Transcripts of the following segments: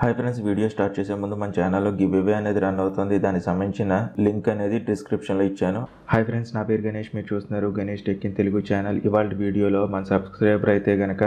hi friends video start చేసే ముందు మన ఛానల్లో గివ్ అవే అనేది రన్ అవుతుంది దానికి సంబంధించిన లింక్ అనేది డిస్క్రిప్షన్లో ఇచ్చాను హాయ్ ఫ్రెండ్స్ నా పేరు గణేష్ మీరు చూస్తున్నారు Ganesh tech in Telugu channel ఇవాళ వీడియోలో మన సబ్స్క్రైబర్ అయితే కనుక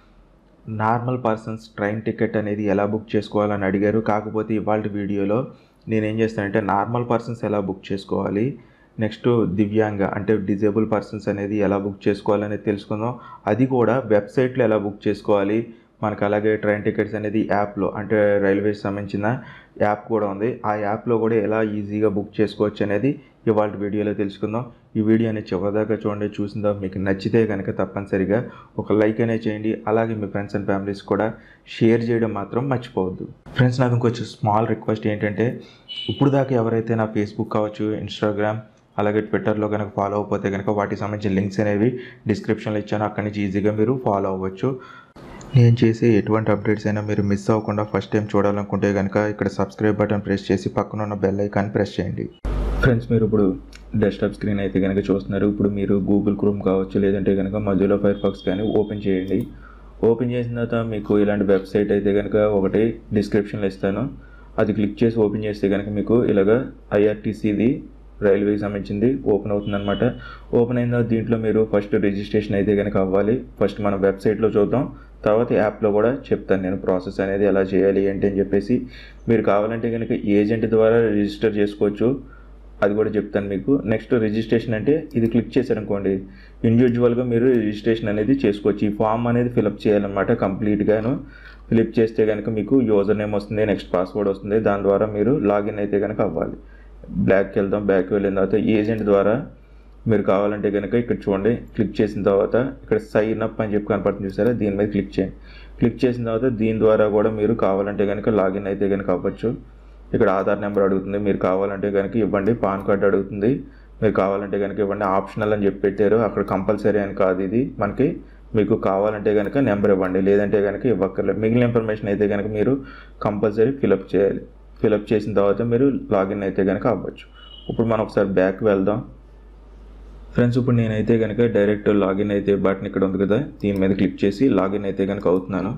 నార్మల్ పర్సన్స్ ట్రైన్ టికెట్ అనేది ఎలా బుక్ చేసుకోవాలని అడిగారు కాకపోతే ఇవాళ వీడియోలో నేనేం చేస్తానంటే నార్మల్ పర్సన్స్ ఎలా బుక్ చేసుకోవాలి నెక్స్ట్ దివ్యాంగ అంటే డిజేబుల్ పర్సన్స్ అనేది ఎలా బుక్ చేసుకోవాలనేది తెలుసుకుందాం అది కూడా వెబ్సైట్లో ఎలా బుక్ చేసుకోవాలి మనకు అలాగే ట్రైన్ టికెట్స్ అనేది యాప్లో అంటే రైల్వేస్ సంబంధించిన యాప్ కూడా ఉంది ఆ యాప్లో కూడా ఎలా ఈజీగా బుక్ చేసుకోవచ్చు అనేది ఇవాళ వీడియోలో తెలుసుకుందాం ఈ వీడియోని చివరిదాకా చూడండి చూసిందో మీకు నచ్చితే కనుక తప్పనిసరిగా ఒక లైక్ అనేది చేయండి అలాగే మీ ఫ్రెండ్స్ అండ్ ఫ్యామిలీస్ కూడా షేర్ చేయడం మాత్రం మర్చిపోవద్దు ఫ్రెండ్స్ నాకు ఇంకొంచెం స్మాల్ రిక్వెస్ట్ ఏంటంటే ఇప్పుడు దాకా ఎవరైతే నా ఫేస్బుక్ కావచ్చు ఇన్స్టాగ్రామ్ అలాగే ట్విట్టర్లో కనుక ఫాలో అయిపోతే కనుక వాటికి సంబంధించిన లింక్స్ అనేవి డిస్క్రిప్షన్లో ఇచ్చాను అక్కడి నుంచి ఈజీగా మీరు ఫాలో అవ్వచ్చు నేను చేసే ఎటువంటి అప్డేట్స్ అయినా మీరు మిస్ అవ్వకుండా ఫస్ట్ టైం చూడాలనుకుంటే కనుక ఇక్కడ సబ్స్క్రైబ్ బటన్ ప్రెస్ చేసి పక్కన ఉన్న బెల్ ఐకాన్ ప్రెస్ చేయండి ఫ్రెండ్స్ మీరు ఇప్పుడు డెస్క్టాప్ స్క్రీన్ అయితే కనుక చూస్తున్నారు ఇప్పుడు మీరు గూగుల్ క్రోమ్ కావచ్చు లేదంటే కనుక మధ్యలో ఫైర్ ఫాక్స్ కానీ ఓపెన్ చేయండి ఓపెన్ చేసిన తర్వాత మీకు ఇలాంటి వెబ్సైట్ అయితే కనుక ఒకటి డిస్క్రిప్షన్లో ఇస్తాను అది క్లిక్ చేసి ఓపెన్ చేస్తే కనుక మీకు ఇలాగ ఐఆర్టీసీది రైల్వేకి సంబంధించింది ఓపెన్ అవుతుంది అనమాట ఓపెన్ అయిన తర్వాత దీంట్లో మీరు ఫస్ట్ రిజిస్ట్రేషన్ అయితే కనుక అవ్వాలి ఫస్ట్ మనం వెబ్సైట్లో చూద్దాం తర్వాత యాప్లో కూడా చెప్తాను నేను ప్రాసెస్ అనేది ఎలా చేయాలి ఏంటి అని చెప్పేసి మీరు కావాలంటే కనుక ఏజెంట్ ద్వారా రిజిస్టర్ చేసుకోవచ్చు అది కూడా చెప్తాను మీకు నెక్స్ట్ రిజిస్ట్రేషన్ అంటే ఇది క్లిక్ చేశారనుకోండి ఇండివిజువల్గా మీరు రిజిస్ట్రేషన్ అనేది చేసుకోవచ్చు ఈ ఫామ్ అనేది ఫిలప్ చేయాలన్నమాట కంప్లీట్గాను ఫిలప్ చేస్తే కనుక మీకు యూజర్ నేమ్ వస్తుంది నెక్స్ట్ పాస్వర్డ్ వస్తుంది దాని ద్వారా మీరు లాగిన్ అయితే కనుక అవ్వాలి బ్లాక్కి వెళ్దాం బ్యాక్ వెళ్ళిన తర్వాత ఏజెంట్ ద్వారా మీరు కావాలంటే కనుక ఇక్కడ చూడండి క్లిక్ చేసిన తర్వాత ఇక్కడ సైన్ అప్ అని చెప్పి కనపడుతుంది చూసారా దీని మీద క్లిక్ చేయండి క్లిక్ చేసిన తర్వాత దీని ద్వారా కూడా మీరు కావాలంటే కనుక లాగిన్ అయితే కనుక అవ్వచ్చు ఇక్కడ ఆధార్ నెంబర్ అడుగుతుంది మీరు కావాలంటే కనుక ఇవ్వండి పాన్ కార్డ్ అడుగుతుంది మీరు కావాలంటే కనుక ఇవ్వండి ఆప్షనల్ అని చెప్పి పెట్టారు అక్కడ కంపల్సరీ అని కాదు ఇది మనకి మీకు కావాలంటే కనుక నెంబర్ ఇవ్వండి లేదంటే కనుక ఇవ్వక్కర్లేదు మిగిలిన ఇన్ఫర్మేషన్ అయితే కనుక మీరు కంపల్సరీ ఫిలప్ చేయాలి ఫిలప్ చేసిన తర్వాత మీరు లాగిన్ అయితే కనుక అవ్వచ్చు ఇప్పుడు మనం ఒకసారి బ్యాక్ వెళ్దాం ఫ్రెండ్స్ ఇప్పుడు నేనైతే కనుక డైరెక్ట్ లాగిన్ అయితే బటన్ ఇక్కడ ఉంది కదా దీని మీద క్లిక్ చేసి లాగిన్ అయితే కనుక అవుతున్నాను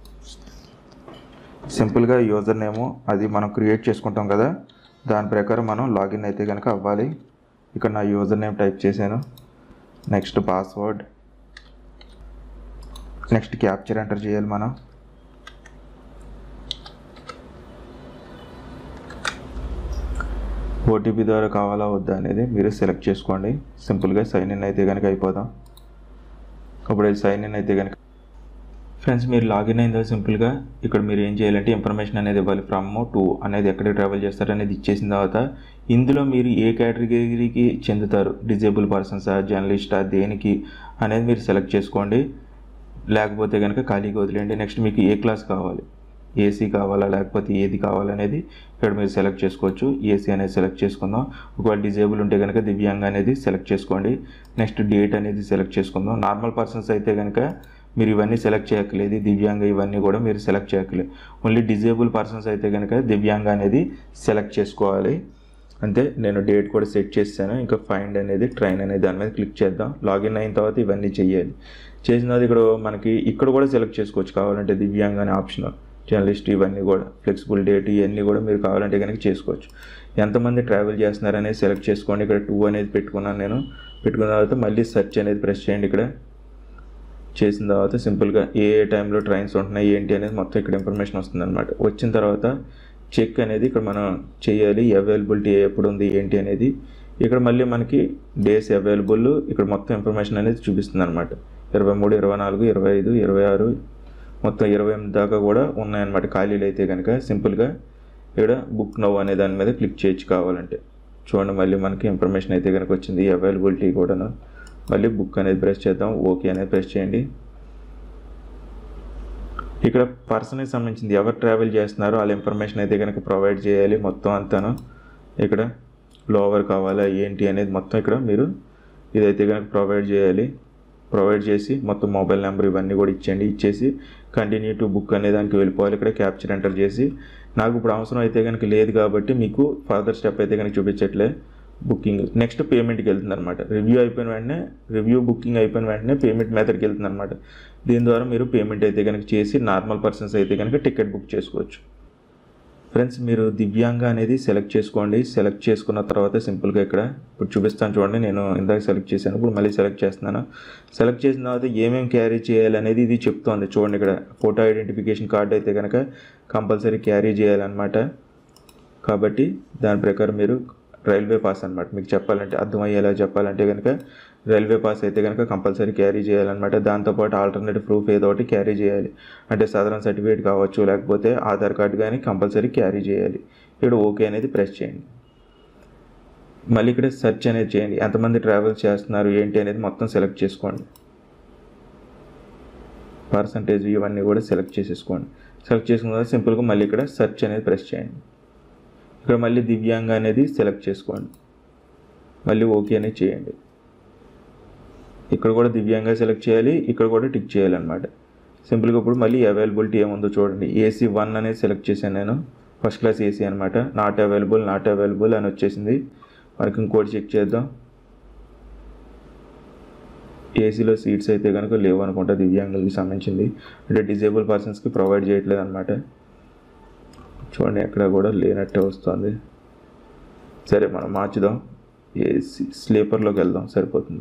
సింపుల్గా యూజర్ నేము అది మనం క్రియేట్ చేసుకుంటాం కదా దాని ప్రకారం మనం లాగిన్ అయితే కనుక అవ్వాలి ఇక్కడ నా యూజర్ నేమ్ టైప్ చేశాను next password next captcha enter చేయాలి మనం ఓటీపీ ద్వారా కావాలా వద్దా అనేది మీరు సెలెక్ట్ చేసుకోండి సింపుల్గా సైన్ ఇన్ అయితే కనుక అయిపోదాం ఇప్పుడు సైన్ ఇన్ అయితే కనుక ఫ్రెండ్స్ మీరు లాగిన్ అయిన తర్వాత సింపుల్గా ఇక్కడ మీరు ఏం చేయాలంటే ఇన్ఫర్మేషన్ అనేది ఇవ్వాలి ఫ్రమ్ టు అనేది ఎక్కడికి ట్రావెల్ చేస్తారు అనేది ఇచ్చేసిన తర్వాత ఇందులో మీరు ఏ కేటగిరీకి చెందుతారు డిజేబుల్ పర్సన్సా జర్నలిస్టా దేనికి అనేది మీరు సెలెక్ట్ చేసుకోండి లేకపోతే కనుక ఖాళీగా వదిలేయండి నెక్స్ట్ మీకు ఏ క్లాస్ కావాలి ఏసీ కావాలా లేకపోతే ఏది కావాలనేది ఇక్కడ మీరు సెలెక్ట్ చేసుకోవచ్చు ఏసీ అనేది సెలెక్ట్ చేసుకుందాం ఒకవేళ డిజేబుల్ ఉంటే కనుక దివ్యాంగ అనేది సెలెక్ట్ చేసుకోండి నెక్స్ట్ డేట్ అనేది సెలెక్ట్ చేసుకుందాం నార్మల్ పర్సన్స్ అయితే కనుక మీరు ఇవన్నీ సెలెక్ట్ చేయక్కలేదు దివ్యాంగ ఇవన్నీ కూడా మీరు సెలెక్ట్ చేయక్కలేదు ఓన్లీ డిజేబుల్ పర్సన్స్ అయితే కనుక దివ్యాంగ అనేది సెలెక్ట్ చేసుకోవాలి అంతే నేను డేట్ కూడా సెట్ చేశాను ఇంకా ఫైండ్ అనేది ట్రైన్ అనేది దాని మీద క్లిక్ చేద్దాం లాగిన్ అయిన తర్వాత ఇవన్నీ చేయాలి చేసిన తర్వాత ఇక్కడ మనకి ఇక్కడ కూడా సెలెక్ట్ చేసుకోవచ్చు కావాలంటే దివ్యాంగ అనే ఆప్షన్ జర్నలిస్ట్ ఇవన్నీ కూడా ఫ్లెక్సిబుల్ డేట్ ఇవన్నీ కూడా మీరు కావాలంటే కనుక చేసుకోవచ్చు ఎంతమంది ట్రావెల్ చేస్తున్నారనేది సెలెక్ట్ చేసుకోండి ఇక్కడ టూ అనేది పెట్టుకున్నాను నేను పెట్టుకున్న తర్వాత మళ్ళీ సెర్చ్ అనేది ప్రెస్ చేయండి ఇక్కడ చేసిన తర్వాత సింపుల్గా ఏ ఏ టైంలో ట్రైన్స్ ఉంటున్నాయి ఏంటి అనేది మొత్తం ఇక్కడ ఇన్ఫర్మేషన్ వస్తుంది అనమాట వచ్చిన తర్వాత చెక్ అనేది ఇక్కడ మనం చేయాలి అవైలబిలిటీ ఎప్పుడు ఉంది ఏంటి అనేది ఇక్కడ మళ్ళీ మనకి డేస్ అవైలబుల్ ఇక్కడ మొత్తం ఇన్ఫర్మేషన్ అనేది చూపిస్తుంది అనమాట ఇరవై మూడు ఇరవై నాలుగు ఇరవై ఐదు ఇరవై ఆరు మొత్తం ఇరవై ఎనిమిది దాకా కూడా ఉన్నాయన్నమాట ఖాళీలు అయితే కనుక సింపుల్గా ఇక్కడ బుక్ నవ్ అనే దాని మీద క్లిక్ చేయొచ్చు కావాలంటే చూడండి మళ్ళీ మనకి ఇన్ఫర్మేషన్ అయితే కనుక వచ్చింది అవైలబిలిటీ కూడాను మళ్ళీ బుక్ అనేది ప్రెస్ చేద్దాం ఓకే అనేది ప్రెస్ చేయండి ఇక్కడ పర్సన్కి సంబంధించింది ఎవరు ట్రావెల్ చేస్తున్నారో వాళ్ళ ఇన్ఫర్మేషన్ అయితే కనుక ప్రొవైడ్ చేయాలి మొత్తం అంతాను ఇక్కడ లోవర్ కావాలా ఏంటి అనేది మొత్తం ఇక్కడ మీరు ఇదైతే కనుక ప్రొవైడ్ చేయాలి ప్రొవైడ్ చేసి మొత్తం మొబైల్ నెంబర్ ఇవన్నీ కూడా ఇచ్చేయండి ఇచ్చేసి కంటిన్యూ టు బుక్ అనే దానికి వెళ్ళిపోవాలి ఇక్కడ క్యాప్చర్ ఎంటర్ చేసి నాకు ఇప్పుడు అవసరం అయితే కనుక లేదు కాబట్టి మీకు ఫర్దర్ స్టెప్ అయితే కనుక చూపించట్లే బుకింగ్ నెక్స్ట్ పేమెంట్కి వెళ్తుంది అనమాట రివ్యూ అయిపోయిన వెంటనే రివ్యూ బుకింగ్ అయిపోయిన వెంటనే పేమెంట్ మెథడ్కి వెళ్తుంది అనమాట దీని ద్వారా మీరు పేమెంట్ అయితే కనుక చేసి నార్మల్ పర్సన్స్ అయితే కనుక టికెట్ బుక్ చేసుకోవచ్చు ఫ్రెండ్స్ మీరు దివ్యాంగ అనేది సెలెక్ట్ చేసుకోండి సెలెక్ట్ చేసుకున్న తర్వాత సింపుల్గా ఇక్కడ ఇప్పుడు చూపిస్తాను చూడండి నేను ఇందాక సెలెక్ట్ చేశాను ఇప్పుడు మళ్ళీ సెలెక్ట్ చేస్తున్నాను సెలెక్ట్ చేసిన తర్వాత ఏమేమి క్యారీ చేయాలి అనేది ఇది చెప్తోంది చూడండి ఇక్కడ ఫోటో ఐడెంటిఫికేషన్ కార్డ్ అయితే కనుక కంపల్సరీ క్యారీ చేయాలన్నమాట కాబట్టి దాని ప్రకారం మీరు రైల్వే పాస్ అనమాట మీకు చెప్పాలంటే అర్థమయ్యేలా చెప్పాలంటే కనుక రైల్వే పాస్ అయితే కనుక కంపల్సరీ క్యారీ చేయాలన్నమాట దాంతోపాటు ఆల్టర్నేటివ్ ప్రూఫ్ ఏదో ఒకటి క్యారీ చేయాలి అంటే సాధారణ సర్టిఫికేట్ కావచ్చు లేకపోతే ఆధార్ కార్డు కానీ కంపల్సరీ క్యారీ చేయాలి ఇక్కడ ఓకే అనేది ప్రెస్ చేయండి మళ్ళీ ఇక్కడ సెర్చ్ అనేది చేయండి ఎంతమంది ట్రావెల్ చేస్తున్నారు ఏంటి అనేది మొత్తం సెలెక్ట్ చేసుకోండి పర్సంటేజ్ ఇవన్నీ కూడా సెలెక్ట్ చేసేసుకోండి సెలెక్ట్ చేసుకున్న తర్వాత సింపుల్గా మళ్ళీ ఇక్కడ సెర్చ్ అనేది ప్రెస్ చేయండి ఇక్కడ మళ్ళీ దివ్యాంగ అనేది సెలెక్ట్ చేసుకోండి మళ్ళీ ఓకే అనేది చేయండి ఇక్కడ కూడా దివ్యాంగ సెలెక్ట్ చేయాలి ఇక్కడ కూడా టిక్ చేయాలన్నమాట సింపుల్గా ఇప్పుడు మళ్ళీ అవైలబిలిటీ ఏముందో చూడండి ఏసీ వన్ అనేది సెలెక్ట్ చేశాను నేను ఫస్ట్ క్లాస్ ఏసీ అనమాట నాట్ అవైలబుల్ నాట్ అవైలబుల్ అని వచ్చేసింది మనకి ఇంకోటి చెక్ చేద్దాం ఏసీలో సీట్స్ అయితే కనుక లేవు అనుకుంటా దివ్యాంగులకి సంబంధించింది అంటే డిజేబుల్ పర్సన్స్కి ప్రొవైడ్ చేయట్లేదు అనమాట చూడండి ఎక్కడ కూడా లేనట్టే వస్తుంది సరే మనం మార్చుదాం ఏసీ స్లీపర్లోకి వెళ్దాం సరిపోతుంది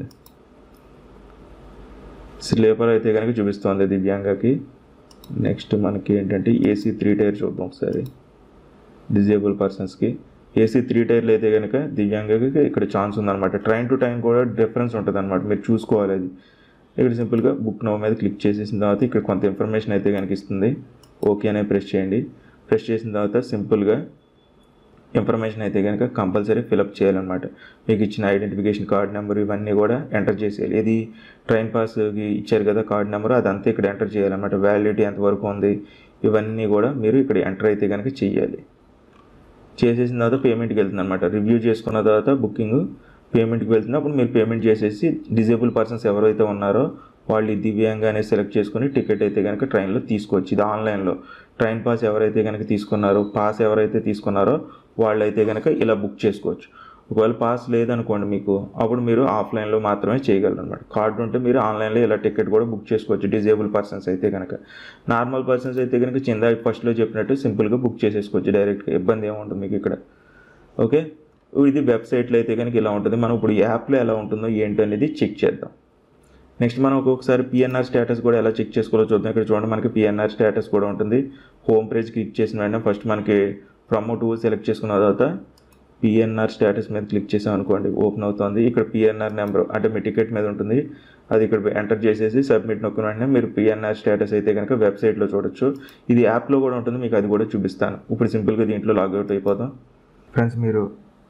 స్లీపర్ అయితే కనుక చూపిస్తుంది దివ్యాంగకి నెక్స్ట్ మనకి ఏంటంటే ఏసీ త్రీ టైర్ చూద్దాం ఒకసారి డిజేబుల్ పర్సన్స్కి ఏసీ త్రీ టైర్లు అయితే కనుక దివ్యాంగకి ఇక్కడ ఛాన్స్ ఉందన్నమాట ట్రైన్ టు టైం కూడా డిఫరెన్స్ ఉంటుంది అనమాట మీరు చూసుకోవాలి అది ఇక్కడ సింపుల్గా బుక్ నో మీద క్లిక్ చేసేసిన తర్వాత ఇక్కడ కొంత ఇన్ఫర్మేషన్ అయితే కనుక ఇస్తుంది ఓకే అనే ప్రెస్ చేయండి ప్రెస్ చేసిన తర్వాత సింపుల్గా ఇన్ఫర్మేషన్ అయితే కనుక కంపల్సరీ ఫిలప్ చేయాలన్నమాట మీకు ఇచ్చిన ఐడెంటిఫికేషన్ కార్డ్ నెంబర్ ఇవన్నీ కూడా ఎంటర్ చేసేయాలి ఇది ట్రైన్ పాస్కి ఇచ్చారు కదా కార్డ్ నెంబర్ అదంతా ఇక్కడ ఎంటర్ చేయాలన్నమాట వ్యాలిడిటీ ఎంతవరకు ఉంది ఇవన్నీ కూడా మీరు ఇక్కడ ఎంటర్ అయితే కనుక చెయ్యాలి చేసేసిన తర్వాత పేమెంట్కి వెళ్తుంది అనమాట రివ్యూ చేసుకున్న తర్వాత బుకింగ్ పేమెంట్కి వెళ్తుంది అప్పుడు మీరు పేమెంట్ చేసేసి డిజేబుల్ పర్సన్స్ ఎవరైతే ఉన్నారో వాళ్ళు ఈ దివ్యాంగా అనేది సెలెక్ట్ చేసుకుని టికెట్ అయితే కనుక ట్రైన్లో తీసుకోవచ్చు ఇది ఆన్లైన్లో ట్రైన్ పాస్ ఎవరైతే కనుక తీసుకున్నారో పాస్ ఎవరైతే తీసుకున్నారో వాళ్ళైతే కనుక ఇలా బుక్ చేసుకోవచ్చు ఒకవేళ పాస్ లేదనుకోండి మీకు అప్పుడు మీరు ఆఫ్లైన్లో మాత్రమే చేయగలరు అనమాట కార్డు ఉంటే మీరు ఆన్లైన్లో ఇలా టికెట్ కూడా బుక్ చేసుకోవచ్చు డిజేబుల్ పర్సన్స్ అయితే కనుక నార్మల్ పర్సన్స్ అయితే కనుక చింద ఫస్ట్లో చెప్పినట్టు సింపుల్గా బుక్ చేసేసుకోవచ్చు డైరెక్ట్గా ఇబ్బంది ఏముంటుంది మీకు ఇక్కడ ఓకే ఇది వెబ్సైట్లో అయితే కనుక ఇలా ఉంటుంది మనం ఇప్పుడు యాప్లో ఎలా ఉంటుందో ఏంటి అనేది చెక్ చేద్దాం నెక్స్ట్ మనం ఒక్కొక్కసారి పిఎన్ఆర్ స్టేటస్ కూడా ఎలా చెక్ చేసుకోవాలో చూద్దాం ఇక్కడ చూడండి మనకి పిఎన్ఆర్ స్టేటస్ కూడా ఉంటుంది హోమ్ పేజ్ క్లిక్ చేసిన వెంటనే ఫస్ట్ మనకి ప్రమోట్ సెలెక్ట్ చేసుకున్న తర్వాత పిఎన్ఆర్ స్టేటస్ మీద క్లిక్ చేసాం అనుకోండి ఓపెన్ అవుతుంది ఇక్కడ పిఎన్ఆర్ నెంబర్ అంటే మీ టికెట్ మీద ఉంటుంది అది ఇక్కడ ఎంటర్ చేసేసి సబ్మిట్ నొక్కిన వెంటనే మీరు పిఎన్ఆర్ స్టేటస్ అయితే కనుక వెబ్సైట్లో చూడొచ్చు ఇది యాప్లో కూడా ఉంటుంది మీకు అది కూడా చూపిస్తాను ఇప్పుడు సింపుల్గా దీంట్లో లాగౌట్ అయిపోదాం ఫ్రెండ్స్ మీరు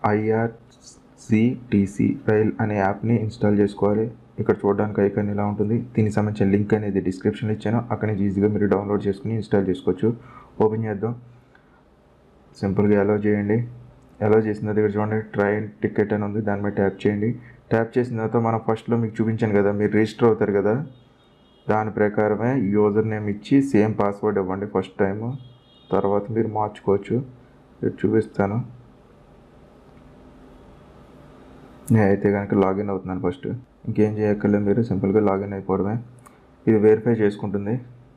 ఐఆర్సిటీసీ రైల్ అనే యాప్ని ఇన్స్టాల్ చేసుకోవాలి ఇక్కడ చూడడానికి ఐకాన్ ఇలా ఉంటుంది దీనికి సంబంధించిన లింక్ అనేది డిస్క్రిప్షన్లో ఇచ్చాను అక్కడ నుంచి ఈజీగా మీరు డౌన్లోడ్ చేసుకుని ఇన్స్టాల్ చేసుకోవచ్చు ఓపెన్ చేద్దాం సింపుల్గా అలౌ చేయండి అలౌ చేసిన దగ్గర చూడండి ట్రైన్ టికెట్ అని ఉంది దాని మీద ట్యాప్ చేయండి ట్యాప్ చేసిన తర్వాత మనం ఫస్ట్లో మీకు చూపించాను కదా మీరు రిజిస్టర్ అవుతారు కదా దాని ప్రకారమే యూజర్ నేమ్ ఇచ్చి సేమ్ పాస్వర్డ్ ఇవ్వండి ఫస్ట్ టైం తర్వాత మీరు మార్చుకోవచ్చు ఇక్కడ చూపిస్తాను నేనైతే కనుక లాగిన్ అవుతున్నాను ఫస్ట్ ఇంకేం చేయక్కర్లేదు మీరు సింపుల్గా లాగిన్ అయిపోవడమే ఇది వెరిఫై చేసుకుంటుంది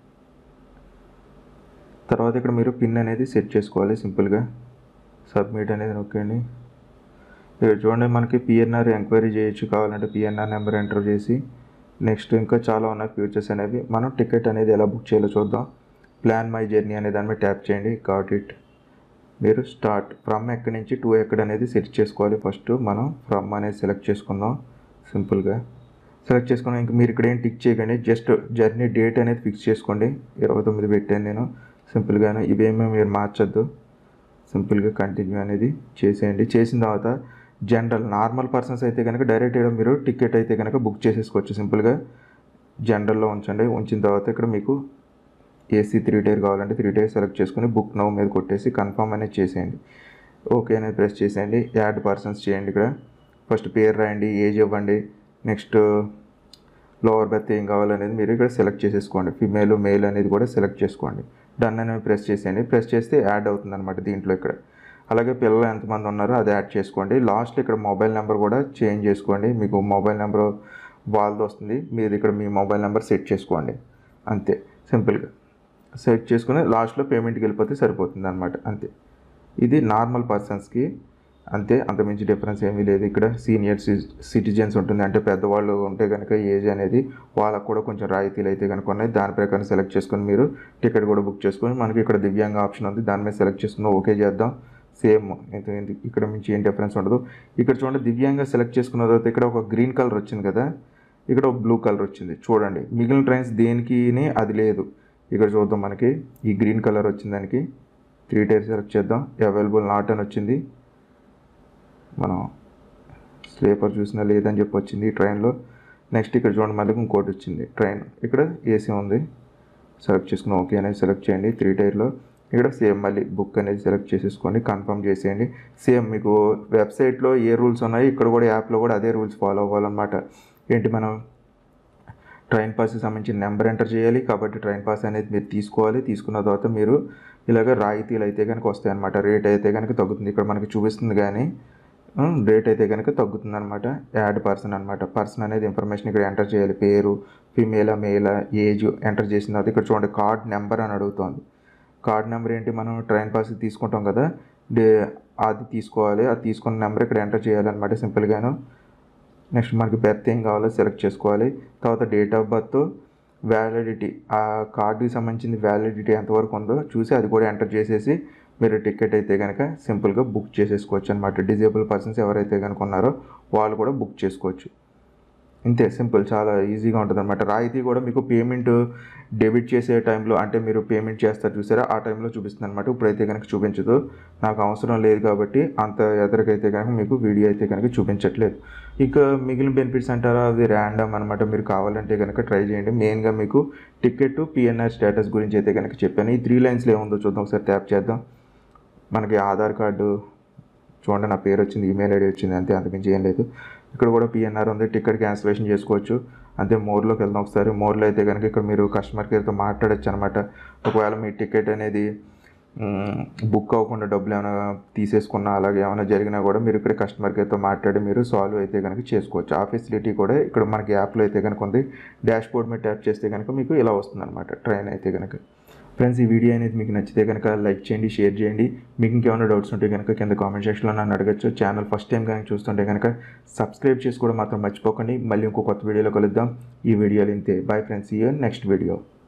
తర్వాత ఇక్కడ మీరు పిన్ అనేది సెట్ చేసుకోవాలి సింపుల్గా సబ్మిట్ అనేది నొక్కండి ఇక్కడ చూడండి మనకి పిఎన్ఆర్ ఎంక్వైరీ చేయొచ్చు కావాలంటే పిఎన్ఆర్ నెంబర్ ఎంటర్ చేసి నెక్స్ట్ ఇంకా చాలా ఉన్నాయి ఫ్యూచర్స్ అనేవి మనం టికెట్ అనేది ఎలా బుక్ చేయాలో చూద్దాం ప్లాన్ మై జర్నీ అనే దాని మీద ట్యాప్ చేయండి గాట్ ఇట్ మీరు స్టార్ట్ ఫ్రమ్ ఎక్కడి నుంచి టూ ఎక్కడ అనేది సెట్ చేసుకోవాలి ఫస్ట్ మనం ఫ్రమ్ అనేది సెలెక్ట్ చేసుకుందాం సింపుల్గా సెలెక్ట్ చేసుకున్నాం ఇంకా మీరు ఇక్కడ ఏం టిక్ చేయకండి జస్ట్ జర్నీ డేట్ అనేది ఫిక్స్ చేసుకోండి ఇరవై తొమ్మిది పెట్టాను నేను సింపుల్గాను ఇవేమీ మీరు మార్చొద్దు సింపుల్గా కంటిన్యూ అనేది చేసేయండి చేసిన తర్వాత జనరల్ నార్మల్ పర్సన్స్ అయితే కనుక డైరెక్ట్ ఇక్కడ మీరు టికెట్ అయితే కనుక బుక్ చేసేసుకోవచ్చు సింపుల్గా జనరల్లో ఉంచండి ఉంచిన తర్వాత ఇక్కడ మీకు ఏసీ త్రీ టైర్ కావాలంటే త్రీ టైర్ సెలెక్ట్ చేసుకుని బుక్ నౌ మీద కొట్టేసి కన్ఫర్మ్ అనేది చేసేయండి ఓకే అనేది ప్రెస్ చేసేయండి యాడ్ పర్సన్స్ చేయండి ఇక్కడ ఫస్ట్ పేరు రాయండి ఏజ్ ఇవ్వండి నెక్స్ట్ లోవర్ బెర్త్ ఏం కావాలనేది మీరు ఇక్కడ సెలెక్ట్ చేసేసుకోండి ఫిమేల్ మేల్ అనేది కూడా సెలెక్ట్ చేసుకోండి డన్ అనేది ప్రెస్ చేసేయండి ప్రెస్ చేస్తే యాడ్ అవుతుంది అనమాట దీంట్లో ఇక్కడ అలాగే పిల్లలు ఎంతమంది ఉన్నారో అది యాడ్ చేసుకోండి లాస్ట్లో ఇక్కడ మొబైల్ నెంబర్ కూడా చేంజ్ చేసుకోండి మీకు మొబైల్ నెంబర్ వాళ్ళది వస్తుంది మీరు ఇక్కడ మీ మొబైల్ నెంబర్ సెట్ చేసుకోండి అంతే సింపుల్గా సెలెక్ట్ చేసుకుని లాస్ట్లో పేమెంట్కి వెళ్ళిపోతే సరిపోతుంది అనమాట అంతే ఇది నార్మల్ పర్సన్స్కి అంతే అంతమించి డిఫరెన్స్ ఏమీ లేదు ఇక్కడ సీనియర్ సిటిజన్స్ ఉంటుంది అంటే పెద్దవాళ్ళు ఉంటే కనుక ఏజ్ అనేది వాళ్ళకు కూడా కొంచెం రాయితీలు అయితే కనుక ఉన్నాయి దాని ప్రకారం సెలెక్ట్ చేసుకొని మీరు టికెట్ కూడా బుక్ చేసుకొని మనకి ఇక్కడ దివ్యాంగ ఆప్షన్ ఉంది దాని మీద సెలెక్ట్ చేసుకుని ఓకే చేద్దాం సేమ్ ఇక్కడ మించి ఏం డిఫరెన్స్ ఉండదు ఇక్కడ చూడండి దివ్యాంగ సెలెక్ట్ చేసుకున్న తర్వాత ఇక్కడ ఒక గ్రీన్ కలర్ వచ్చింది కదా ఇక్కడ ఒక బ్లూ కలర్ వచ్చింది చూడండి మిగిలిన ట్రైన్స్ దేనికి అది లేదు ఇక్కడ చూద్దాం మనకి ఈ గ్రీన్ కలర్ వచ్చింది దానికి త్రీ టైర్ సెలెక్ట్ చేద్దాం అవైలబుల్ నాట్ అని వచ్చింది మనం స్లీపర్ చూసినా లేదని చెప్పి వచ్చింది ఈ ట్రైన్లో నెక్స్ట్ ఇక్కడ చూడండి మళ్ళీ ఇంకోటి వచ్చింది ట్రైన్ ఇక్కడ ఏసీ ఉంది సెలెక్ట్ చేసుకుని ఓకే అనేది సెలెక్ట్ చేయండి త్రీ టైర్లో ఇక్కడ సేమ్ మళ్ళీ బుక్ అనేది సెలెక్ట్ చేసేసుకోండి కన్ఫర్మ్ చేసేయండి సేమ్ మీకు వెబ్సైట్లో ఏ రూల్స్ ఉన్నాయి ఇక్కడ కూడా యాప్లో కూడా అదే రూల్స్ ఫాలో అవ్వాలన్నమాట ఏంటి మనం ట్రైన్ పాస్కి సంబంధించిన నెంబర్ ఎంటర్ చేయాలి కాబట్టి ట్రైన్ పాస్ అనేది మీరు తీసుకోవాలి తీసుకున్న తర్వాత మీరు ఇలాగ రాయితీలు అయితే కనుక వస్తాయి అనమాట రేట్ అయితే కనుక తగ్గుతుంది ఇక్కడ మనకి చూపిస్తుంది కానీ రేట్ అయితే కనుక తగ్గుతుంది అనమాట యాడ్ పర్సన్ అనమాట పర్సన్ అనేది ఇన్ఫర్మేషన్ ఇక్కడ ఎంటర్ చేయాలి పేరు ఫిమేలా మేలా ఏజ్ ఎంటర్ చేసిన తర్వాత ఇక్కడ చూడండి కార్డ్ నెంబర్ అని అడుగుతుంది కార్డ్ నెంబర్ ఏంటి మనం ట్రైన్ పాస్ తీసుకుంటాం కదా డే అది తీసుకోవాలి అది తీసుకున్న నెంబర్ ఇక్కడ ఎంటర్ చేయాలన్నమాట సింపుల్గాను నెక్స్ట్ మనకి బెర్త్ ఏం కావాలో సెలెక్ట్ చేసుకోవాలి తర్వాత డేట్ ఆఫ్ బర్త్ వ్యాలిడిటీ ఆ కార్డుకి సంబంధించింది వ్యాలిడిటీ ఎంతవరకు ఉందో చూసి అది కూడా ఎంటర్ చేసేసి మీరు టికెట్ అయితే కనుక సింపుల్గా బుక్ చేసేసుకోవచ్చు అనమాట డిజేబుల్ పర్సన్స్ ఎవరైతే కనుక ఉన్నారో వాళ్ళు కూడా బుక్ చేసుకోవచ్చు ఇంతే సింపుల్ చాలా ఈజీగా ఉంటుంది అనమాట రాయితీ కూడా మీకు పేమెంట్ డెబిట్ చేసే టైంలో అంటే మీరు పేమెంట్ చేస్తారు చూసారా ఆ టైంలో చూపిస్తుంది అనమాట ఇప్పుడైతే కనుక చూపించదు నాకు అవసరం లేదు కాబట్టి అంత ఎదరికైతే కనుక మీకు వీడియో అయితే కనుక చూపించట్లేదు ఇక మిగిలిన బెనిఫిట్స్ అంటారా అది ర్యాండమ్ అనమాట మీరు కావాలంటే కనుక ట్రై చేయండి మెయిన్గా మీకు టికెట్ పిఎన్ఆర్ స్టేటస్ గురించి అయితే కనుక చెప్పాను ఈ త్రీ లైన్స్లో ఏముందో చూద్దాం ఒకసారి ట్యాప్ చేద్దాం మనకి ఆధార్ కార్డు చూడండి నా పేరు వచ్చింది ఈమెయిల్ ఐడి వచ్చింది అంతే అంతమించి ఏం లేదు ఇక్కడ కూడా పిఎన్ఆర్ ఉంది టికెట్ క్యాన్సిలేషన్ చేసుకోవచ్చు అంతే మోర్లోకి వెళ్దాం ఒకసారి మోర్లో అయితే కనుక ఇక్కడ మీరు కస్టమర్ కేర్తో మాట్లాడచ్చు అనమాట ఒకవేళ మీ టికెట్ అనేది బుక్ అవ్వకుండా డబ్బులు ఏమైనా తీసేసుకున్నా అలాగే ఏమైనా జరిగినా కూడా మీరు ఇక్కడ కస్టమర్ కేర్తో మాట్లాడి మీరు సాల్వ్ అయితే కనుక చేసుకోవచ్చు ఆ ఫెసిలిటీ కూడా ఇక్కడ మనకి యాప్లో అయితే కనుక ఉంది డాష్ బోర్డ్ మీద ట్యాప్ చేస్తే కనుక మీకు ఇలా వస్తుంది అనమాట ట్రైన్ అయితే కనుక ఫ్రెండ్స్ ఈ వీడియో అనేది మీకు నచ్చితే కనుక లైక్ చేయండి షేర్ చేయండి మీకు ఇంకేమైనా డౌట్స్ ఉంటే కనుక కింద కామెంట్ సెక్షన్లో నన్ను అడగచ్చు ఛానల్ ఫస్ట్ టైం కనుక చూస్తుంటే కనుక సబ్స్క్రైబ్ చేసుకోవడం మాత్రం మర్చిపోకండి మళ్ళీ ఇంకో కొత్త వీడియోలో కలుద్దాం ఈ వీడియోలు ఇంతే బాయ్ ఫ్రెండ్స్ ఈ నెక్స్ట్ వీడియో